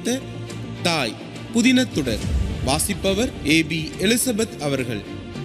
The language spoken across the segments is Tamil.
வாசித்த தாய் புதினத்துடர் வாசிப்பவர் ஏ பி எலிசபெத் அவர்கள்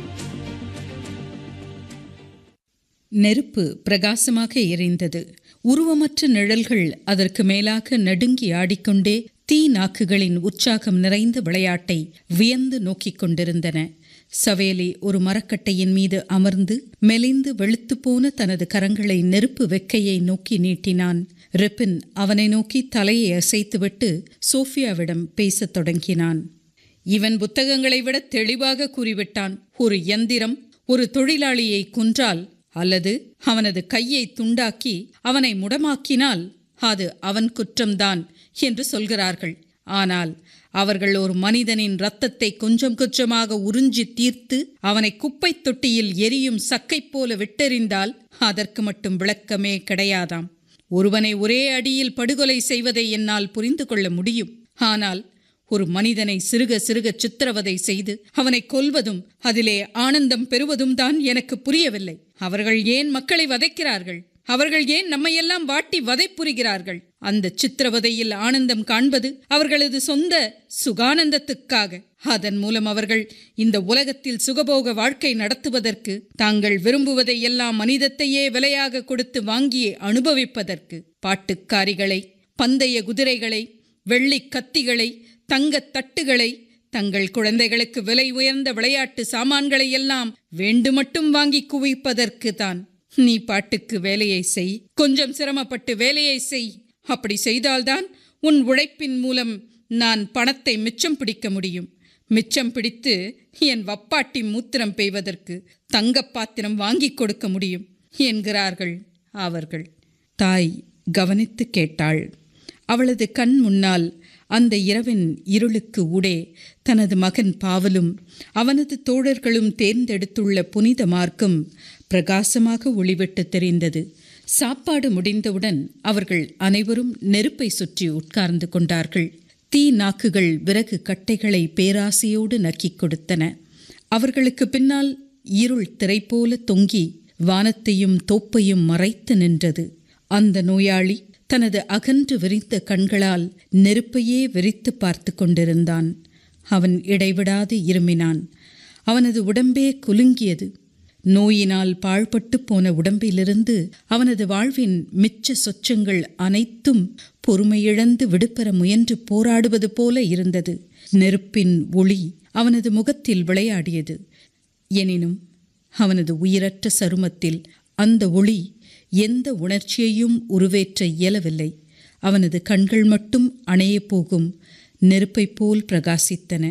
நெருப்பு பிரகாசமாக எரிந்தது உருவமற்ற நிழல்கள் அதற்கு மேலாக நடுங்கி ஆடிக்கொண்டே தீ நாக்குகளின் உற்சாகம் நிறைந்த விளையாட்டை வியந்து நோக்கிக் கொண்டிருந்தன சவேலி ஒரு மரக்கட்டையின் மீது அமர்ந்து மெலிந்து வெளுத்துப் போன தனது கரங்களை நெருப்பு வெக்கையை நோக்கி நீட்டினான் ரிப்பின் அவனை நோக்கி தலையை அசைத்துவிட்டு சோஃபியாவிடம் பேசத் தொடங்கினான் இவன் புத்தகங்களை விட தெளிவாக கூறிவிட்டான் ஒரு யந்திரம் ஒரு தொழிலாளியை கொன்றால் அல்லது அவனது கையை துண்டாக்கி அவனை முடமாக்கினால் அது அவன் குற்றம்தான் என்று சொல்கிறார்கள் ஆனால் அவர்கள் ஒரு மனிதனின் இரத்தத்தை கொஞ்சம் கொஞ்சமாக உறிஞ்சி தீர்த்து அவனை குப்பைத் தொட்டியில் எரியும் சக்கை போல விட்டெறிந்தால் அதற்கு மட்டும் விளக்கமே கிடையாதாம் ஒருவனை ஒரே அடியில் படுகொலை செய்வதை என்னால் புரிந்து கொள்ள முடியும் ஆனால் ஒரு மனிதனை சிறுக சிறுக சித்திரவதை செய்து அவனை கொல்வதும் அதிலே ஆனந்தம் பெறுவதும் தான் எனக்கு புரியவில்லை அவர்கள் ஏன் மக்களை வதைக்கிறார்கள் அவர்கள் ஏன் நம்மையெல்லாம் வாட்டி வதை புரிகிறார்கள் அந்த சித்திரவதையில் ஆனந்தம் காண்பது அவர்களது சொந்த சுகானந்தத்துக்காக அதன் மூலம் அவர்கள் இந்த உலகத்தில் சுகபோக வாழ்க்கை நடத்துவதற்கு தாங்கள் விரும்புவதை எல்லாம் மனிதத்தையே விலையாக கொடுத்து வாங்கி அனுபவிப்பதற்கு பாட்டுக்காரிகளை பந்தய குதிரைகளை வெள்ளி கத்திகளை தங்கத் தட்டுகளை தங்கள் குழந்தைகளுக்கு விலை உயர்ந்த விளையாட்டு சாமான்களை எல்லாம் வேண்டு மட்டும் வாங்கி குவிப்பதற்கு தான் நீ பாட்டுக்கு வேலையை செய் கொஞ்சம் சிரமப்பட்டு வேலையை செய் அப்படி செய்தால்தான் உன் உழைப்பின் மூலம் நான் பணத்தை மிச்சம் பிடிக்க முடியும் மிச்சம் பிடித்து என் வப்பாட்டி மூத்திரம் பெய்வதற்கு தங்கப் பாத்திரம் வாங்கி கொடுக்க முடியும் என்கிறார்கள் அவர்கள் தாய் கவனித்து கேட்டாள் அவளது கண் முன்னால் அந்த இரவின் இருளுக்கு ஊடே தனது மகன் பாவலும் அவனது தோழர்களும் தேர்ந்தெடுத்துள்ள புனித மார்க்கும் பிரகாசமாக ஒளிவிட்டு தெரிந்தது சாப்பாடு முடிந்தவுடன் அவர்கள் அனைவரும் நெருப்பை சுற்றி உட்கார்ந்து கொண்டார்கள் தீ நாக்குகள் விறகு கட்டைகளை பேராசையோடு நக்கிக் கொடுத்தன அவர்களுக்கு பின்னால் இருள் திரை போல தொங்கி வானத்தையும் தோப்பையும் மறைத்து நின்றது அந்த நோயாளி தனது அகன்று விரித்த கண்களால் நெருப்பையே விரித்து பார்த்து கொண்டிருந்தான் அவன் இடைவிடாது இருமினான் அவனது உடம்பே குலுங்கியது நோயினால் பாழ்பட்டு போன உடம்பிலிருந்து அவனது வாழ்வின் மிச்ச சொச்சங்கள் அனைத்தும் பொறுமையிழந்து விடுபெற முயன்று போராடுவது போல இருந்தது நெருப்பின் ஒளி அவனது முகத்தில் விளையாடியது எனினும் அவனது உயிரற்ற சருமத்தில் அந்த ஒளி எந்த உணர்ச்சியையும் உருவேற்ற இயலவில்லை அவனது கண்கள் மட்டும் அணையப் போகும் நெருப்பைப் போல் பிரகாசித்தன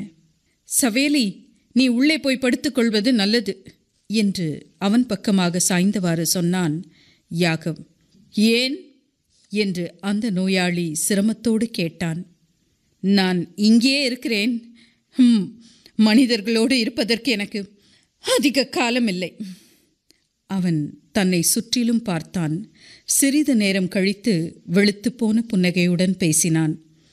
சவேலி நீ உள்ளே போய் படுத்துக்கொள்வது நல்லது என்று அவன் பக்கமாக சாய்ந்தவாறு சொன்னான் யாகம் ஏன் என்று அந்த நோயாளி சிரமத்தோடு கேட்டான் நான் இங்கே இருக்கிறேன் ம், மனிதர்களோடு இருப்பதற்கு எனக்கு அதிக காலம் இல்லை அவன் தன்னை சுற்றிலும் பார்த்தான் சிறிது நேரம் கழித்து வெளுத்துப்போன புன்னகையுடன் பேசினான்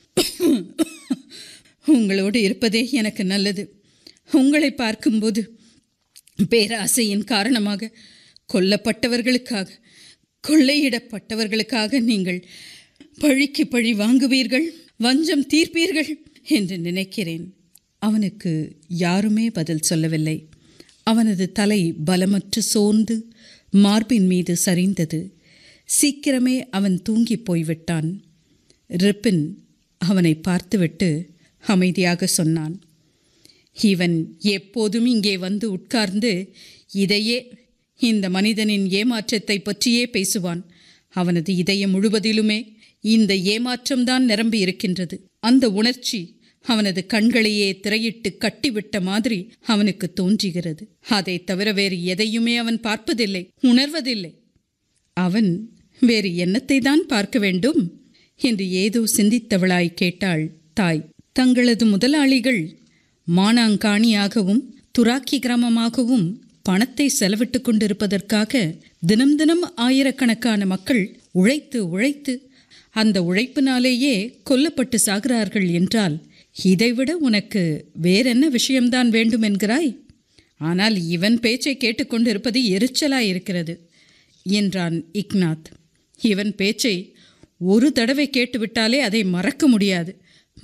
உங்களோடு இருப்பதே எனக்கு நல்லது உங்களை பார்க்கும்போது பேராசையின் காரணமாக கொல்லப்பட்டவர்களுக்காக கொள்ளையிடப்பட்டவர்களுக்காக நீங்கள் பழிக்கு பழி வாங்குவீர்கள் வஞ்சம் தீர்ப்பீர்கள் என்று நினைக்கிறேன் அவனுக்கு யாருமே பதில் சொல்லவில்லை அவனது தலை பலமற்று சோர்ந்து மார்பின் மீது சரிந்தது சீக்கிரமே அவன் தூங்கிப் போய்விட்டான் ரிப்பின் அவனை பார்த்துவிட்டு அமைதியாக சொன்னான் இவன் எப்போதும் இங்கே வந்து உட்கார்ந்து இதையே இந்த மனிதனின் ஏமாற்றத்தை பற்றியே பேசுவான் அவனது இதயம் முழுவதிலுமே இந்த ஏமாற்றம்தான் நிரம்பி இருக்கின்றது அந்த உணர்ச்சி அவனது கண்களையே திரையிட்டு கட்டிவிட்ட மாதிரி அவனுக்கு தோன்றுகிறது அதை தவிர வேறு எதையுமே அவன் பார்ப்பதில்லை உணர்வதில்லை அவன் வேறு என்னத்தை தான் பார்க்க வேண்டும் என்று ஏதோ சிந்தித்தவளாய் கேட்டாள் தாய் தங்களது முதலாளிகள் மானாங்காணியாகவும் துராக்கி கிராமமாகவும் பணத்தை செலவிட்டு கொண்டிருப்பதற்காக தினம் தினம் ஆயிரக்கணக்கான மக்கள் உழைத்து உழைத்து அந்த உழைப்பினாலேயே கொல்லப்பட்டு சாகிறார்கள் என்றால் இதைவிட உனக்கு வேறென்ன விஷயம்தான் வேண்டும் என்கிறாய் ஆனால் இவன் பேச்சை கேட்டுக்கொண்டிருப்பது எரிச்சலாய் இருக்கிறது என்றான் இக்னாத் இவன் பேச்சை ஒரு தடவை கேட்டுவிட்டாலே அதை மறக்க முடியாது